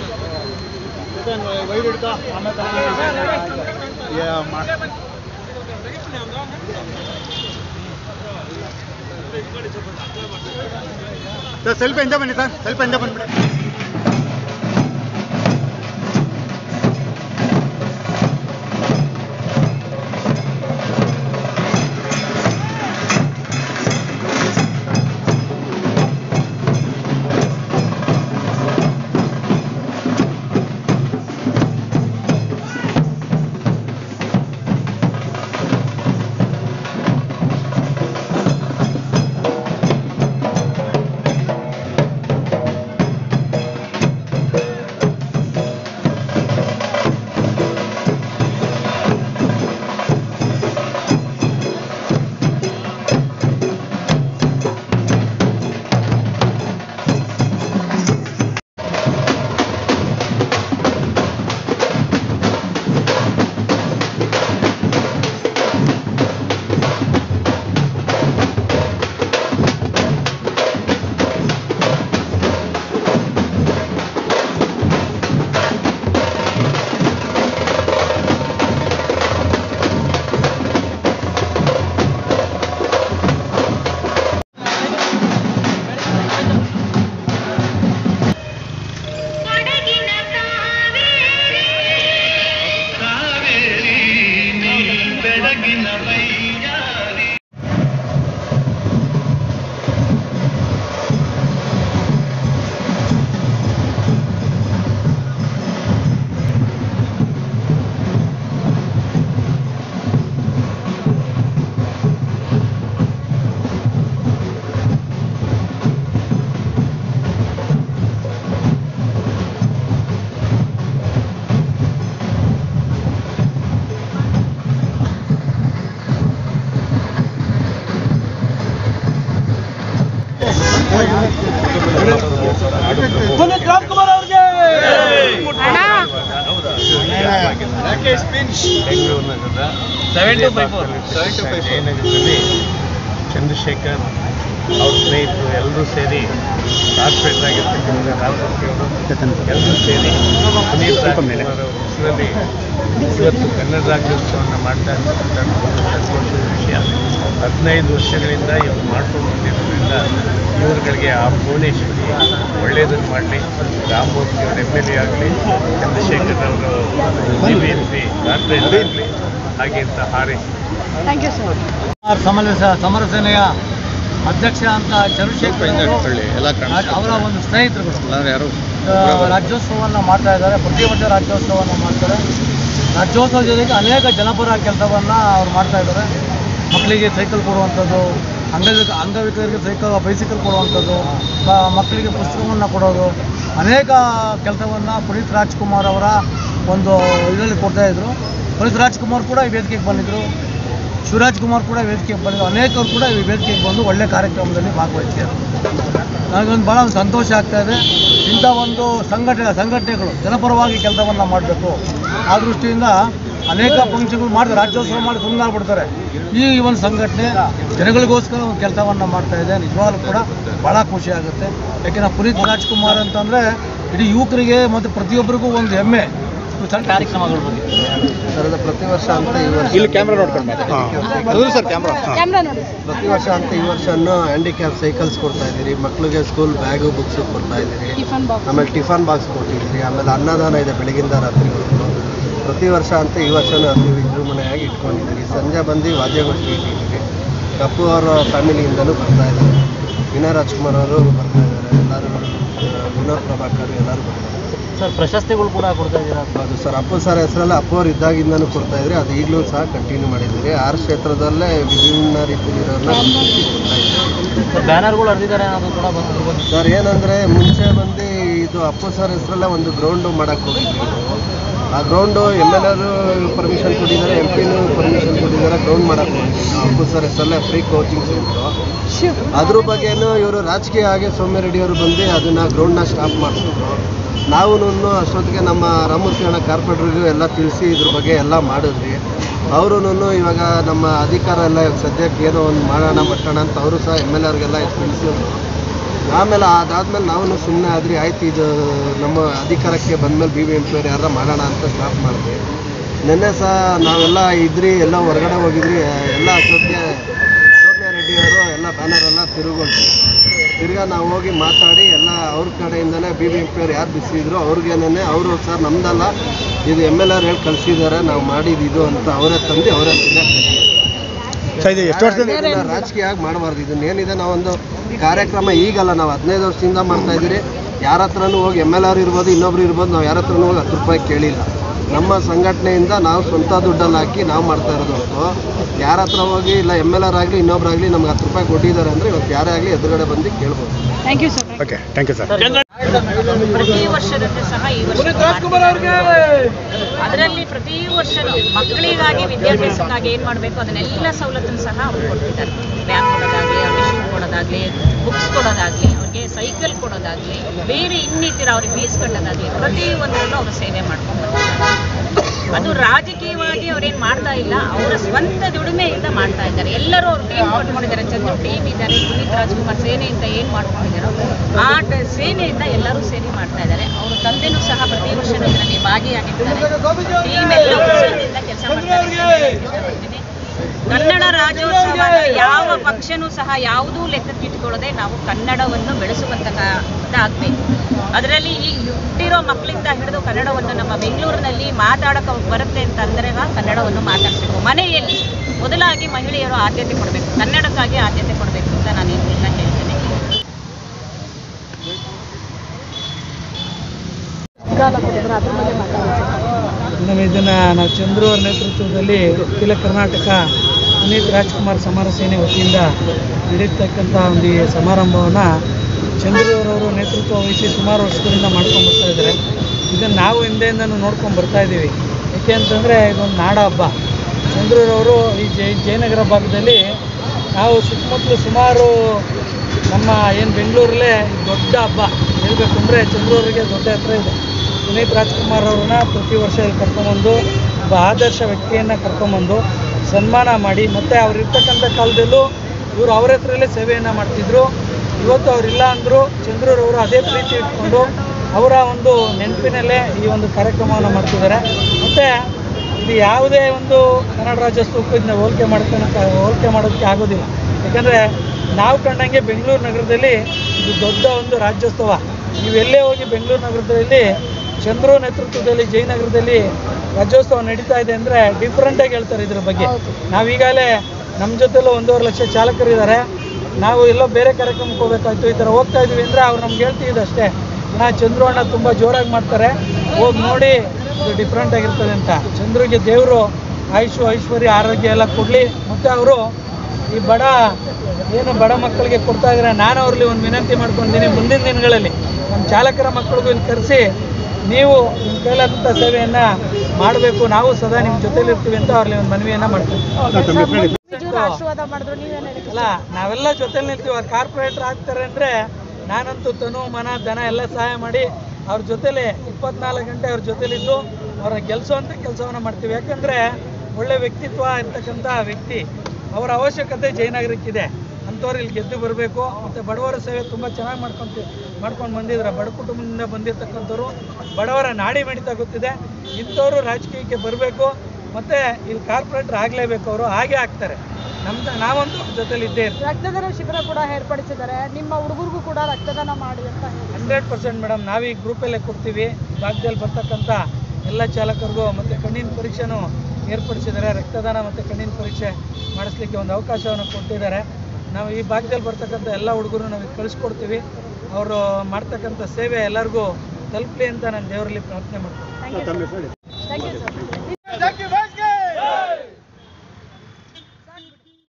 Wire ಹಿಡ್ತಾ ಆಮೇಲೆ sir ಸ್ವಲ್ಪ ಹಿಂದೆ ಬನ್ನಿ ಸರ್ ಸ್ವಲ್ಪ ಹಿಂದೆ ಬಂದ್ಬಿಡಿ ಕೊಡಗಿನ ಕಾವೇರಿ ಪುನೀತ್ ರಾಜ್ಕುಮಾರ್ ಅವ್ರಿಗೆ ಬೆಂಗಳೂರು ನಗರದ ಜಯನಗರದಲ್ಲಿ ಚಂದ್ರಶೇಖರ್ ಅವ್ರ ಸ್ನೇಹಿತರು ಎಲ್ಲರೂ ಸೇರಿ ಕಾರ್ಪೊರೇಟರ್ ಆಗಿರ್ತಕ್ಕಂಥ ರಾಮಮೂರ್ತಿ ಅವರು ಎಲ್ಲರೂ ಸೇರಿ ಪುನೀತ್ ರಾಜ್ಕುಮಾರ್ ಅವರ ಹೆಸರಲ್ಲಿ ಇವತ್ತು ಕನ್ನಡ ರಾಜ್ಯೋತ್ಸವವನ್ನು ಮಾಡ್ತಾ ಇರ್ತಕ್ಕಂಥ ಒಂದು ಸಂತೋಷದ ವಿಷಯ ಹದಿನೈದು ವರ್ಷಗಳಿಂದ ಇವರು ಮಾಡ್ಕೊಂಡು ಬಂದಿರೋದ್ರಿಂದ ಇವರುಗಳಿಗೆ ಆ ಭುವನೇಶ್ವರಿ ಒಳ್ಳೆಯದನ್ನು ಮಾಡಲಿ ರಾಮಮೂರ್ತಿ ಅವರು ಎಮ್ ಎಲ್ ಎ ಆಗಲಿ ಚಂದ್ರಶೇಖರ್ ಅವರು G B M P corporator ಆಗಲಿ ಹಾಗೆ ಅಂತ ಹಾರೈಸಿ ಥ್ಯಾಂಕ್ ಯು ಸರ್ ಸಮರ ಸಮರ ಸೇನೆಯ ಅಧ್ಯಕ್ಷ ಅಂತ ಚಂದ್ರಶೇಖರ್ ಅವರು ಅವರ ಒಂದು ಸ್ನೇಹಿತರುಗಳು ಯಾರು ಆ, ರಾಜ್ಯೋತ್ಸವವನ್ನು ಮಾಡ್ತಾ ಇದ್ದಾರೆ ಪ್ರತಿ ವರ್ಷ ರಾಜ್ಯೋತ್ಸವವನ್ನು ಮಾಡ್ತಾರೆ ರಾಜ್ಯೋತ್ಸವ ಜೊತೆಗೆ ಅನೇಕ ಜನಪರ ಕೆಲಸವನ್ನು ಅವ್ರು ಮಾಡ್ತಾ ಇದ್ದಾರೆ ಮಕ್ಕಳಿಗೆ ಸೈಕಲ್ ಕೊಡುವಂಥದ್ದು ಅಂಗವಿಕ ಅಂಗವಿಕಲರಿಗೆ ಸೈಕಲ್ ಬೈಸಿಕಲ್ ಕೊಡುವಂಥದ್ದು ಮ- ಮಕ್ಕಳಿಗೆ ಪುಸ್ತಕವನ್ನು ಕೊಡೋದು ಅನೇಕ ಕೆಲಸವನ್ನು ಪುನೀತ್ ರಾಜ್ಕುಮಾರ್ ಅವರ ಒಂದು ಇದರಲ್ಲಿ ಕೊಡ್ತಾಯಿದ್ರು ಪುನೀತ್ ರಾಜ್ಕುಮಾರ್ ಕೂಡ ಈ ವೇದಿಕೆಗೆ ಬಂದಿದ್ದರು ಶಿವರಾಜ್ ಕುಮಾರ್ ಕೂಡ ವೇದಿಕೆಗೆ ಬಂದಿದ್ರು ಅನೇಕರು ಕೂಡ ಈ ವೇದಿಕೆಗೆ ಬಂದು ಒಳ್ಳೆ ಕಾರ್ಯಕ್ರಮದಲ್ಲಿ ಭಾಗವಹಿಸಿದ್ದಾರೆ ನನಗೊಂದು ಭಾಳ ಒಂದು ಸಂತೋಷ ಆಗ್ತಾ ಇದೆ ಇಂಥ ಒಂದು ಸಂಘಟನೆ ಸಂಘಟನೆಗಳು ಜನಪರವಾಗಿ ಕೆಲಸವನ್ನು ಮಾಡಬೇಕು ಆ ದೃಷ್ಟಿಯಿಂದ ಅನೇಕ ಫಂಕ್ಷನ್ಗಳು ಮಾಡಿದ್ರೆ ರಾಜ್ಯೋತ್ಸವ ಮಾಡಿ ಸುಮ್ಮನೆ ಆಗ್ಬಿಡ್ತಾರೆ ಈ ಒಂದು ಸಂಘಟನೆ ಜನಗಳಿಗೋಸ್ಕರ ಒಂದು ಕೆಲಸವನ್ನು ಮಾಡ್ತಾ ಇದೆ ನಿಜವಾಗ್ಲೂ ಕೂಡ ಭಾಳ ಖುಷಿ ಆಗುತ್ತೆ ಯಾಕೆಂದ್ರೆ ಪುನೀತ್ ರಾಜ್ಕುಮಾರ್ ಅಂತಂದರೆ ಇಡೀ ಯುವಕರಿಗೆ ಮತ್ತು ಪ್ರತಿಯೊಬ್ಬರಿಗೂ ಒಂದು ಹೆಮ್ಮೆ ಸಣ್ಣ ಕಾರ್ಯಕ್ರಮಗಳ ಬಗ್ಗೆ ಸರದ ಪ್ರತಿ ವರ್ಷ ಅಂತ ಈ ವರ್ಷ ಇಲ್ಲಿ ಕ್ಯಾಮ್ರಾ ನೋಡ್ಕೊಂಡು ಅದು ಸರ್ ಕ್ಯಾಮ್ರಾ ಕ್ಯಾಮ್ರಾ ನೋಡಿ ಪ್ರತಿ ವರ್ಷ ಅಂತ ಈ ವರ್ಷನೂ ಹ್ಯಾಂಡಿಕ್ಯಾಪ್ ಸೈಕಲ್ಸ್ ಕೊಡ್ತಾ ಇದ್ದೀರಿ ಮಕ್ಕಳಿಗೆ ಸ್ಕೂಲ್ ಬ್ಯಾಗು ಬುಕ್ಸ್ ಕೊಡ್ತಾ ಇದ್ದೀರಿ ಟಿಫನ್ ಬಾಕ್ಸ್ ಆಮೇಲೆ ಟಿಫನ್ ಬಾಕ್ಸ್ ಕೊಟ್ಟಿದ್ದೀರಿ ಆಮೇಲೆ ಅನ್ನದಾನ ಇದೆ ಬೆಳಗಿಂದ ರಾತ್ರಿವರೆಗೂ ಪ್ರತಿ ವರ್ಷ ಅಂತ ಈ ವರ್ಷನೂ ಅತಿ ವಿಜೃಂಭಣೆಯಾಗಿ ಇಟ್ಕೊಂಡಿದ್ದೀರಿ ಸಂಜೆ ಬಂದು ವಾದ್ಯಗೋಷ್ಠಿ ಇಟ್ಟಿದ್ದೀರಿ ಕಪ್ಪು ಅವರ ಫ್ಯಾಮಿಲಿಯಿಂದಲೂ ಬರ್ತಾ ಇದ್ದಾರೆ ವಿನಯ್ ರಾಜ್ಕುಮಾರ್ ಅವರು ಬರ್ತಾ ಇದ್ದಾರೆ ಎಲ್ಲರೂ ಆ, ವಿನೋದ್ ಪ್ರಭಾಕರ್ ಎಲ್ಲರೂ ಬರ್ತಾರೆ ಸರ್ ಪ್ರಶಸ್ತಿಗಳು ಕೂಡ ಕೊಡ್ತಾ ಇದ್ದೀರಾ ಹೌದು ಸರ್ ಅಪ್ಪು ಸರ್ ಹೆಸರಲ್ಲ ಅಪ್ಪು ಅವ್ರು ಇದ್ದಾಗಿಂದನೂ ಕೊಡ್ತಾ ಇದ್ರಿ ಅದು ಈಗಲೂ ಸಹ ಕಂಟಿನ್ಯೂ ಮಾಡಿದ್ದೀರಿ ಆರ್ ಕ್ಷೇತ್ರದಲ್ಲೇ ವಿಭಿನ್ನ ರೀತಿಯಲ್ಲಿರೋರನ್ನ ಗುರುತಿಸಿ ಕೊಡ್ತಾ ಇದ್ದೀರಿ ಬ್ಯಾನರ್ಗಳು ಹರಿದಿದ್ದಾರೆ ಅನ್ನೋದು ಕೂಡ ಬಂದು ಸರ್ ಏನಂದರೆ ಮುಂಚೆ ಬಂದು ಇದು ಅಪ್ಪು ಸರ್ ಹೆಸರಲ್ಲೇ ಒಂದು ಗ್ರೌಂಡು ಮಾಡಕ್ಕೆ ಹೋಗಿದ್ವಿ ಆ ಗ್ರೌಂಡು ಎಮ್ ಎಲ್ ಅವರು ಪರ್ಮಿಷನ್ ಕೊಟ್ಟಿದ್ದಾರೆ ಎಂ ಪಿನೂ ಪರ್ಮಿಷನ್ ಕೊಟ್ಟಿದ್ದಾರೆ ಗ್ರೌಂಡ್ ಮಾಡಕ್ಕೆ ಹೋಗಿದ್ವಿ ನಾವು ಅಪ್ಪು ಸರ್ ಹೆಸರಲ್ಲೇ ಫ್ರೀ ಕೋಚಿಂಗ್ ಸೆಂಟ್ರು ಶಿವ್ ಅದ್ರ ಬಗ್ಗೆನೂ ಇವರು ರಾಜಕೀಯ ಆಗಿ ಸೌಮ್ಯ ರೆಡ್ಡಿ ಅವರು ಬಂದು ಅದನ್ನು ಗ್ರೌಂಡ್ನ ಸ್ಟಾಪ್ ಮಾಡಿಸಿದ್ರು ನಾವು ಅಷ್ಟೊತ್ತಿಗೆ ನಮ್ಮ ರಾಮಮೂರ್ತಿ ಅಣ್ಣ ಕಾರ್ಪೊರೇಟ್ರಿಗೂ ಎಲ್ಲ ತಿಳಿಸಿ ಇದ್ರ ಬಗ್ಗೆ ಎಲ್ಲ ಮಾಡಿದ್ವಿ ಅವರು ಇವಾಗ ನಮ್ಮ ಅಧಿಕಾರ ಎಲ್ಲ ಇವಾಗ ಸದ್ಯಕ್ಕೆ ಏನೋ ಒಂದು ಮಾಡೋಣ ಮಟ್ಟೋಣ ಅಂತ ಅವರು ಸಹ ಎಮ್ ಎಲ್ ಅವ್ರಿಗೆಲ್ಲ ತಿಳಿಸಿದ್ರು ಆಮೇಲೆ ಅದಾದ್ಮೇಲೆ ನಾವು ಸುಮ್ಮನೆ ಆದ್ರಿ ಆಯ್ತು ಇದು ನಮ್ಮ ಅಧಿಕಾರಕ್ಕೆ ಬಂದ್ಮೇಲೆ ಬಿ ಬಿ ಎಂ ಪಿ ಅವ್ರು ಯಾರ ಮಾಡೋಣ ಅಂತ ಸ್ಟಾರ್ಟ್ ಮಾಡಿದ್ವಿ ನಿನ್ನೆ ಸಹ ನಾವೆಲ್ಲ ಇದ್ರಿ ಎಲ್ಲ ಹೊರಗಡೆ ಹೋಗಿದ್ರಿ ಎಲ್ಲ ಅಷ್ಟೊತ್ತಿಗೆ ಸೌಮ್ಯ ರೆಡ್ಡಿ ಅವರು ಎಲ್ಲ ಬ್ಯಾನರ್ ಎಲ್ಲ ತಿರುಗೊಂಡ್ರು ತಿರ್ಗಾ ನಾವು ಹೋಗಿ ಮಾತಾಡಿ ಎಲ್ಲ ಅವ್ರ ಕಡೆಯಿಂದನೇ ಬಿ ಬಿ ಎಂ ಪಿ ಅವ್ರು ಯಾರು ಬಿಸಿದ್ರು ಅವ್ರಿಗೇನೆ ಅವರು ಸರ್ ನಮ್ದಲ್ಲ ಇದು ಎಮ್ ಎಲ್ ಆರ್ ಹೇಳಿ ಕಳಿಸಿದ್ದಾರೆ ನಾವು ಮಾಡಿದ್ದು ಇದು ಅಂತ ಅವರೇ ತಂದು ಅವರೇ ಇದನ್ನ ರಾಜಕೀಯ ಆಗಿ ಮಾಡಬಾರ್ದು ಇದನ್ನೇನಿದೆ ನಾವೊಂದು ಕಾರ್ಯಕ್ರಮ ಈಗಲ್ಲ ನಾವು ಹದಿನೈದು ವರ್ಷದಿಂದ ಮಾಡ್ತಾ ಇದ್ದೀರಿ ಯಾರ ಹತ್ರನೂ ಹೋಗಿ ಎಮ್ ಎಲ್ ಆರ್ ಇರ್ಬೋದು ಇನ್ನೊಬ್ರು ಇರ್ಬೋದು ನಾವು ಯಾರ ಹತ್ರನೂ ಹೋಗಿ ಹತ್ತು ರೂಪಾಯಿ ಕೇಳಿಲ್ಲ ನಮ್ಮ ಸಂಘಟನೆಯಿಂದ ನಾವು ಸ್ವಂತ ದುಡ್ಡಲ್ಲಿ ಹಾಕಿ ನಾವು ಮಾಡ್ತಾ ಇರೋದು ಹೊರತು ಯಾರ ಹತ್ರ ಹೋಗಿ ಇಲ್ಲ ಎಮ್ ಎಲ್ ಆರ್ ಆಗಲಿ ಇನ್ನೊಬ್ರಾಗಲಿ ನಮ್ಗೆ ಹತ್ತು ರೂಪಾಯಿ ಕೊಟ್ಟಿದ್ದಾರೆ ಅಂದರೆ ಇವತ್ತು ಯಾರೇ ಆಗಲಿ ಎದುರುಗಡೆ ಬಂದು ಕೇಳ್ಬೋದು thank you sir okay thank you sir ಪ್ರತಿ ವರ್ಷದಂತೆ ಸಹ ಈ ವರ್ಷ ಅದರಲ್ಲಿ ಪ್ರತಿ ವರ್ಷ ಮಕ್ಕಳಿಗಾಗಿ ವಿದ್ಯಾಭ್ಯಾಸಕ್ಕಾಗಿ ಏನು ಮಾಡಬೇಕು ಅದನ್ನೆಲ್ಲ ಸವಲತ್ತನ್ನು ಸಹ ಅವರು ಕೊಡ್ತಿದ್ದಾರೆ ಬ್ಯಾಗ್ ಕೊಡೋದಾಗಲಿ ಅವ್ರಿಗೆ ಶೂ ಕೊಡೋದಾಗಲಿ ಬುಕ್ಸ್ ಕೊಡೋದಾಗಲಿ ಅವ್ರಿಗೆ ಸೈಕಲ್ ಕೊಡೋದಾಗಲಿ ಬೇರೆ ಇನ್ನಿತರ ಅವ್ರಿಗೆ ಫೀಸ್ ಕಟ್ಟೋದಾಗಲಿ ಪ್ರತಿ ಒಂದರಲ್ಲೂ ಅವರು ಸೇವೆ ಮಾಡ್ಕೊಂಡು ಬರ್ತಿದ್ದಾರೆ. ಅದು ರಾಜಕೀಯವಾಗಿ ಅವ್ರೇನು ಮಾಡ್ತಾ ಇಲ್ಲ ಅವರ ಸ್ವಂತ ದುಡಿಮೆಯಿಂದ ಮಾಡ್ತಾ ಇದ್ದಾರೆ ಎಲ್ಲರೂ ಅವ್ರು ಟೀಮ್ ಕಟ್ಕೊಂಡಿದ್ದಾರೆ ಚಂದ್ರು ಟೀಮ್ ಇದ್ದಾರೆ ಪುನೀತ್ ರಾಜ್ಕುಮಾರ್ ಸೇನೆ ಅಂತ ಏನು ಮಾಡ್ಕೊಂಡಿದ್ದಾರೋ ಆ ಟ- ಸೇನೆಯಿಂದ ಎಲ್ಲರೂ ಸೇರಿ ಮಾಡ್ತಾ ಇದ್ದಾರೆ ಅವ್ರ ತಂದೆನೂ ಸಹ ಪ್ರತಿ ವರ್ಷ ಇದರಲ್ಲಿ ಭಾಗಿಯಾಗಿರ್ತಾರೆ ಟೀಮ್ ಎಲ್ಲ ಉತ್ಸಾಹದಿಂದ ಕೆಲಸ ಮಾಡ್ತಾರೆ ಅಂತ ಹೇಳಕ್ ಇಷ್ಟಪಡ್ತೀನಿ. ಕನ್ನಡ ರಾಜ್ಯೋತ್ಸವ ಯಾವ ಪಕ್ಷನೂ ಸಹ ಯಾವುದೂ ಲೆಕ್ಕಕ್ಕಿಟ್ಕೊಳ್ಳದೆ ನಾವು ಕನ್ನಡವನ್ನು ಬೆಳೆಸುವಂತದ್ದಾಗಬೇಕು ಅದರಲ್ಲಿ ಈ ಹುಟ್ಟಿರೋ ಮಕ್ಕಳಿಂದ ಹಿಡಿದು ಕನ್ನಡವನ್ನು ನಮ್ಮ ಬೆಂಗಳೂರಿನಲ್ಲಿ ಮಾತಾಡಕ್ಕೆ ಬರುತ್ತೆ ಅಂತಂದರೆ ಕನ್ನಡವನ್ನು ಮಾತಾಡಿಸ್ಬೇಕು ಮನೆಯಲ್ಲಿ ಮೊದಲಾಗಿ ಮಹಿಳೆಯರು ಆದ್ಯತೆ ಕೊಡಬೇಕು ಕನ್ನಡಕ್ಕಾಗಿ ಆದ್ಯತೆ ಕೊಡಬೇಕು ಅಂತ ನಾನು ಈ ಮೂಲಕ ಹೇಳ್ತೇನೆ ಮೇಡಮ್ ಇದನ್ನು ನಾವು ಚಂದ್ರು ಅವ್ರ ನೇತೃತ್ವದಲ್ಲಿ ಅಖಿಲ ಕರ್ನಾಟಕ ಪುನೀತ್ ರಾಜ್ಕುಮಾರ್ ಸಮರ ಸೇನೆ ವತಿಯಿಂದ ನಡೀತಕ್ಕಂಥ ಒಂದು ಈ ಸಮಾರಂಭವನ್ನು ಚಂದ್ರೂರವರು ನೇತೃತ್ವ ವಹಿಸಿ ಸುಮಾರು ವರ್ಷಗಳಿಂದ ಮಾಡ್ಕೊಂಡು ಬರ್ತಾ ಇದ್ದಾರೆ ಇದನ್ನು ನಾವು ಹಿಂದೆಯಿಂದನೂ ನೋಡ್ಕೊಂಡು ಬರ್ತಾ ಇದ್ದೀವಿ ಯಾಕೆ ಅಂತಂದರೆ ಇದೊಂದು ನಾಡ ಹಬ್ಬ ಚಂದ್ರೂರವರು ಈ ಜೈ ಜಯನಗರ ಭಾಗದಲ್ಲಿ ನಾವು ಸುತ್ತಮುತ್ತಲು ಸುಮಾರು ನಮ್ಮ ಏನು ಬೆಂಗಳೂರಲ್ಲೇ ದೊಡ್ಡ ಹಬ್ಬ ಹೇಳಬೇಕು ಅಂದರೆ ಚಂದ್ರೂರಿಗೆ ದೊಡ್ಡ ಹತ್ರ ಇದೆ ಪುನೀತ್ ರಾಜ್ಕುಮಾರ್ ಅವ್ರನ್ನ ಪ್ರತಿ ವರ್ಷ ಇಲ್ಲಿ ಕರ್ಕೊಂಬಂದು ಒಬ್ಬ ಆದರ್ಶ ವ್ಯಕ್ತಿಯನ್ನು ಕರ್ಕೊಂಬಂದು ಸನ್ಮಾನ ಮಾಡಿ ಮತ್ತು ಅವ್ರು ಇರ್ತಕ್ಕಂಥ ಕಾಲದಲ್ಲೂ ಇವರು ಅವ್ರ ಹತ್ರಲ್ಲೇ ಸೇವೆಯನ್ನು ಮಾಡ್ತಿದ್ರು ಇವತ್ತು ಅವರಿಲ್ಲ ಅಂದರೂ ಚಂದ್ರೂರವರು ಅದೇ ಪ್ರೀತಿ ಇಟ್ಕೊಂಡು ಅವರ ಒಂದು ನೆನಪಿನಲ್ಲೇ ಈ ಒಂದು ಕಾರ್ಯಕ್ರಮವನ್ನು ಮಾಡ್ತಿದ್ದಾರೆ ಮತ್ತು ಇದು ಯಾವುದೇ ಒಂದು ಕನ್ನಡ ರಾಜ್ಯೋತ್ಸವಕ್ಕೂ ಇದನ್ನ ಹೋಲಿಕೆ ಮಾಡ್ಕೊಳಕ್ಕೆ ಹೋಲಿಕೆ ಮಾಡೋದಕ್ಕೆ ಆಗೋದಿಲ್ಲ ಯಾಕಂದರೆ ನಾವು ಕಂಡಂಗೆ ಬೆಂಗಳೂರು ನಗರದಲ್ಲಿ ಇದು ದೊಡ್ಡ ಒಂದು ರಾಜ್ಯೋತ್ಸವ ನೀವೆಲ್ಲೇ ಹೋಗಿ ಬೆಂಗಳೂರು ನಗರದಲ್ಲಿ ಚಂದ್ರು ನೇತೃತ್ವದಲ್ಲಿ ಜಯನಗರದಲ್ಲಿ ರಾಜ್ಯೋತ್ಸವ ನಡೀತಾ ಇದೆ ಅಂದರೆ ಡಿಫ್ರೆಂಟಾಗಿ ಹೇಳ್ತಾರೆ ಇದ್ರ ಬಗ್ಗೆ ನಾವೀಗಾಗಲೇ ನಮ್ಮ ಜೊತೆಲೂ ಒಂದೂವರೆ ಲಕ್ಷ ಚಾಲಕರಿದ್ದಾರೆ ನಾವು ಎಲ್ಲೋ ಬೇರೆ ಕಾರ್ಯಕ್ರಮಕ್ಕೆ ಹೋಗ್ಬೇಕಾಯ್ತು ಈ ಥರ ಹೋಗ್ತಾ ಇದೀವಿ ಅಂದರೆ ಅವ್ರು ನಮ್ಗೆ ಹೇಳ್ತಿದ್ದು ಅಷ್ಟೇ ನಾ ಚಂದ್ರು ಅಣ್ಣ ತುಂಬ ಜೋರಾಗಿ ಮಾಡ್ತಾರೆ ಹೋಗಿ ನೋಡಿ ಇದು ಡಿಫ್ರೆಂಟ್ ಆಗಿರ್ತದೆ ಅಂತ ಚಂದ್ರಿಗೆ ದೇವರು ಆಯುಷು ಐಶ್ವರ್ಯ ಆರೋಗ್ಯ ಎಲ್ಲ ಕೊಡಲಿ ಮತ್ತು ಅವರು ಈ ಬಡ ಏನು ಬಡ ಮಕ್ಕಳಿಗೆ ಕೊಡ್ತಾ ಇದ್ದಾರೆ ನಾನು ಅವ್ರಲ್ಲಿ ಒಂದು ವಿನಂತಿ ಮಾಡ್ಕೊಂಡಿದ್ದೀನಿ ಮುಂದಿನ ದಿನಗಳಲ್ಲಿ ನಮ್ಮ ಚಾಲಕರ ಮಕ್ಕಳಿಗೂ ಇಲ್ಲಿ ಕರೆಸಿ ನೀವು ನಿಮ್ಮ ಕೈಲಾದಂಥ ಸೇವೆಯನ್ನು ಮಾಡಬೇಕು ನಾವು ಸದಾ ನಿಮ್ಮ ಜೊತೆಲಿ ಇರ್ತೀವಿ ಅಂತ ಅವ್ರಲ್ಲಿ ಒಂದು ಮನವಿಯನ್ನು ಮಾಡ್ತೀವಿ ಆಶೀರ್ವಾದ ಮಾಡಿದ್ರು ನೀವೇನು ಹೇಳಿ ಅಲ್ಲ ನಾವೆಲ್ಲ ಜೊತೆಲಿ ನಿಲ್ತೀವಿ ಅವ್ರು ಕಾರ್ಪೊರೇಟ್ರ್ ಆಗ್ತಾರೆ ಅಂದರೆ ನಾನಂತೂ ತನು ಮನ ದನ ಎಲ್ಲ ಸಹಾಯ ಮಾಡಿ ಅವ್ರ ಜೊತೆಲಿ ಇಪ್ಪತ್ನಾಲ್ಕು ಗಂಟೆ ಅವ್ರ ಜೊತೆಲಿದ್ದು ಅವ್ರನ್ನ ಗೆಲ್ಲಿಸುವಂಥ ಕೆಲಸವನ್ನು ಮಾಡ್ತೀವಿ ಯಾಕಂದರೆ ಒಳ್ಳೆ ವ್ಯಕ್ತಿತ್ವ ಇರ್ತಕ್ಕಂಥ ವ್ಯಕ್ತಿ ಅವರ ಅವಶ್ಯಕತೆ ಜಯನಗರಕ್ಕಿದೆ ಅಂಥವ್ರು ಇಲ್ಲಿ ಗೆದ್ದು ಬರಬೇಕು ಮತ್ತು ಬಡವರ ಸೇವೆ ತುಂಬ ಚೆನ್ನಾಗಿ ಮಾಡ್ಕೊಂತ ಮಾಡ್ಕೊಂಡು ಬಂದಿದ್ದಾರೆ ಬಡ ಕುಟುಂಬದಿಂದ ಬಂದಿರತಕ್ಕಂಥವ್ರು ಬಡವರ ನಾಡಿ ಮಿಡಿತ ಗೊತ್ತಿದೆ ಇಂಥವ್ರು ರಾಜಕೀಯಕ್ಕೆ ಬರಬೇಕು ಮತ್ತು ಇಲ್ಲಿ ಕಾರ್ಪೊರೇಟ್ರ್ ಆಗಲೇಬೇಕು ಅವರು ಹಾಗೆ ಆಗ್ತಾರೆ ನಮ್ಮ ನಾವಂತೂ ಅವ್ರ ಜೊತೆಲಿ ಇದ್ದೇ ಇರ್ತೀವಿ ರಕ್ತದಾನ ಶಿಬಿರ ಕೂಡ ಏರ್ಪಡಿಸಿದ್ದಾರೆ ನಿಮ್ಮ ಹುಡುಗರಿಗೂ ಕೂಡ ರಕ್ತದಾನ ಮಾಡಿ ಅಂತ ಹೇಳಿ ಹಂಡ್ರೆಡ್ ಪರ್ಸೆಂಟ್ ಮೇಡಮ್ ನಾವು ಈ ಗ್ರೂಪಲ್ಲೇ ಕೊಡ್ತೀವಿ ಭಾಗದಲ್ಲಿ ಬರ್ತಕ್ಕಂಥ ಎಲ್ಲ ಚಾಲಕರಿಗೂ ಮತ್ತು ಕಣ್ಣಿನ ಪರೀಕ್ಷೆನೂ ಏರ್ಪಡಿಸಿದ್ದಾರೆ ರಕ್ತದಾನ ಮತ್ತು ಕಣ್ಣಿನ ಪರೀಕ್ಷೆ ಮಾಡಿಸ್ಲಿಕ್ಕೆ ಒಂದು ಅವಕಾಶವನ್ನು ಕೊಟ್ಟಿದ್ದಾರೆ ನಾವು ಈ ಭಾಗದಲ್ಲಿ ಬರ್ತಕ್ಕಂಥ ಎಲ್ಲ ಹುಡುಗರು ನಾವು ಇಲ್ಲಿ ಕಳಿಸ್ಕೊಡ್ತೀವಿ ಅವರು ಮಾಡ್ತಕ್ಕಂಥ ಸೇವೆ ಎಲ್ಲರಿಗೂ ತಲುಪಲಿ ಅಂತ ನಾನು ದೇವರಲ್ಲಿ ಪ್ರಾರ್ಥನೆ ಮಾಡ್ತೀನಿ thank you thank you sir